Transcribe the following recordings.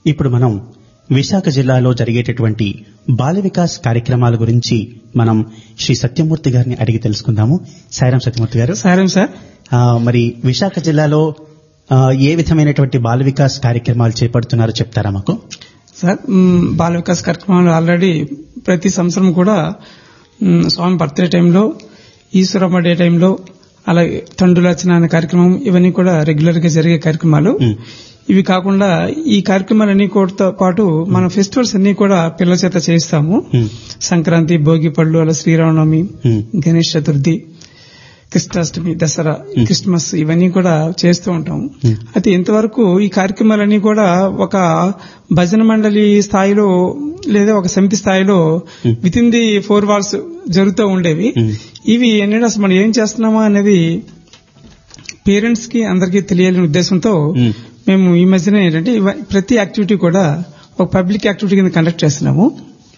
ఇప్పుడు మనం విశాఖ జిల్లాలో జరిగేటటువంటి బాల వికాస్ కార్యక్రమాల గురించి మనం శ్రీ సత్యమూర్తి గారిని అడిగి తెలుసుకుందాము సాయిరాం సత్యమూర్తి గారు సారం సార్ ఆ, మరి విశాఖ జిల్లాలో ఆ, ఏ విధమైనటువంటి బాల వికాస్ కార్యక్రమాలు చేపడుతున్నారో చెప్తారా మాకు సార్ మ్, బాల వికాస్ కార్యక్రమాలు ఆల్రెడీ ప్రతి సంవత్సరం కూడా మ్, స్వామి బర్త్డే టైంలో ఈశ్వరమ్మ డే టైంలో అలాగే తండ్రులచన అనే కార్యక్రమం ఇవన్నీ కూడా రెగ్యులర్ గా జరిగే కార్యక్రమాలు మ్. ఇవి కాకుండా ఈ కార్యక్రమాలన్నీ కూడా పాటు మన ఫెస్టివల్స్ అన్ని కూడా పిల్లల చేత చేయిస్తాము మ్. సంక్రాంతి భోగి పళ్ళు అలా శ్రీరామనవమి మ్. గణేష్ చతుర్థి కృష్ణాష్టమి దసరా క్రిస్మస్ ఇవన్నీ కూడా చేస్తూ ఉంటాం అయితే ఇంతవరకు ఈ కార్యక్రమాలన్నీ కూడా ఒక భజన మండలి స్థాయిలో లేదా ఒక సమితి స్థాయిలో within the four walls జరుగుతూ ఉండేవి ఇవి ఏంటంటే అసలు మనం ఏం చేస్తున్నామా అనేది పేరెంట్స్ కి అందరికీ తెలియాలనే ఉద్దేశంతో మ్. మేము ఈ మధ్యన ఏంటంటే ఇవ- ప్రతి యాక్టివిటీ కూడా ఒక పబ్లిక్ యాక్టివిటీ కింద కండక్ట్ చేస్తున్నాము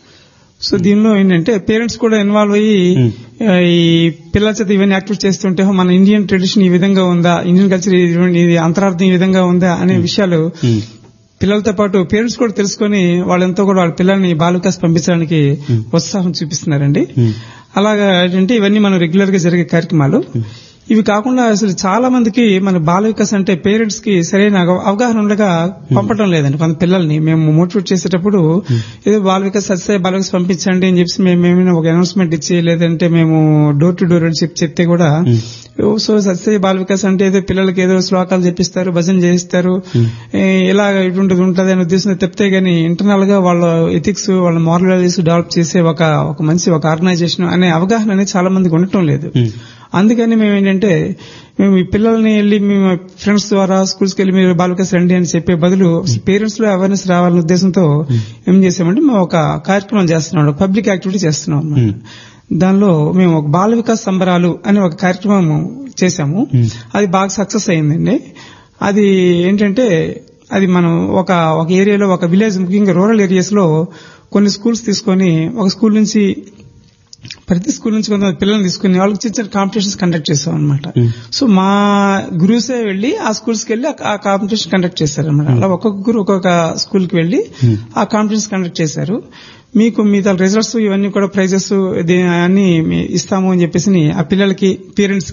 సో దీనిలో ఏంటంటే పేరెంట్స్ కూడా ఇన్వాల్వ్ అయ్యి మ్. ఆ, ఈ పిల్లల చేత ఇవన్నీ యాక్టివిటీ చేస్తుంటే "హో, మన ఇండియన్ ట్రెడిషన్ ఈ విధంగా ఉందా ఇండియన్ కల్చర్ ఇది అంతరార్థం ఈ విధంగా ఉందా అనే విషయాలు మ్. పిల్లలతో పాటు పేరెంట్స్ కూడా తెలుసుకొని వాళ్ళంతా కూడా వాళ్ళ పిల్లల్ని బాలికాస్ పంపించడానికి ఉత్సాహం చూపిస్తున్నారండి మ్. అలాగా ఏంటంటే ఇవన్నీ మనం రెగ్యులర్ గా జరిగే కార్యక్రమాలు ఇవి కాకుండా అసలు చాలా మందికి మన బాల వికాస్ అంటే పేరెంట్స్ కి సరైన అవ- అవగాహన ఉండగా పంపడం లేదండి కొంత పిల్లల్ని మేము మోటివేట్ చేసేటప్పుడు ఏదో బాల వికాస్ సత్య బాల వికాస్ పంపించండి అని చెప్పి మేము ఏమైనా ఒక అనౌన్స్మెంట్ ఇచ్చి లేదంటే మేము డోర్ టు డోర్ అని చెప్పి చెప్తే కూడా "ఓ, సో సత్య బాల వికాస్ అంటే ఏదో పిల్లలకి ఏదో శ్లోకాలు చెప్పిస్తారు భజన చేయిస్తారు ఏ, ఇలా ఇటుంటది ఉంటది అనే ఉద్దేశంతో చెప్తే గానీ ఇంటర్నల్ గా వాళ్ళ ఎథిక్స్ వాళ్ళ మారల్ వాల్యూస్ డెవలప్ చేసే ఒక ఒక మంచి ఒక ఆర్గనైజేషన్ అనే అవగాహన అనేది చాలా మందికి ఉండటం లేదు మ్. అందుకని మేము ఏంటంటే మేము ఈ పిల్లల్ని వెళ్ళి మేము ఫ్రెండ్స్ ద్వారా స్కూల్స్ కి వెళ్ళి మీరు బాలికస్ రండి అని చెప్పే బదులు పేరెంట్స్ లో అవేర్నెస్ రావాలనే ఉద్దేశంతో ఏం చేసామంటే మేము ఒక కార్యక్రమం చేస్తున్నాం పబ్లిక్ యాక్టివిటీ చేస్తున్నాం అన్నమాట. మ్. దానిలో మేము ఒక బాల వికాస్ సంబరాలు అనే ఒక కార్యక్రమం చేశాము అది బాగా సక్సెస్ అయిందండి అది ఏంటంటే అది మనం ఒక ఒక ఏరియాలో ఒక విలేజ్ ముఖ్యంగా రూరల్ ఏరియాస్ లో కొన్ని స్కూల్స్ తీసుకొని ఒక స్కూల్ నుంచి ప్రతి స్కూల్ నుంచి కొంతమంది పిల్లల్ని తీసుకుని వాళ్ళకి చిన్న చిన్న కాంపిటీషన్స్ కండక్ట్ చేస్తాం అనమాట సో మా గురువుసే వెళ్లి ఆ స్కూల్స్ కి వెళ్లి ఆ కాంపిటీషన్ కండక్ట్ చేశారు అనమాట అలా ఒక్కొక్క గురు ఒక్కొక్క స్కూల్ కి వెళ్లి ఆ కాంపిటీషన్ కండక్ట్ చేశారు మీకు మీ రిజల్ట్స్ ఇవన్నీ కూడా ప్రైజెస్ అన్ని మీ ఇస్తాము అని చెప్పేసి ఆ పిల్లలకి పేరెంట్స్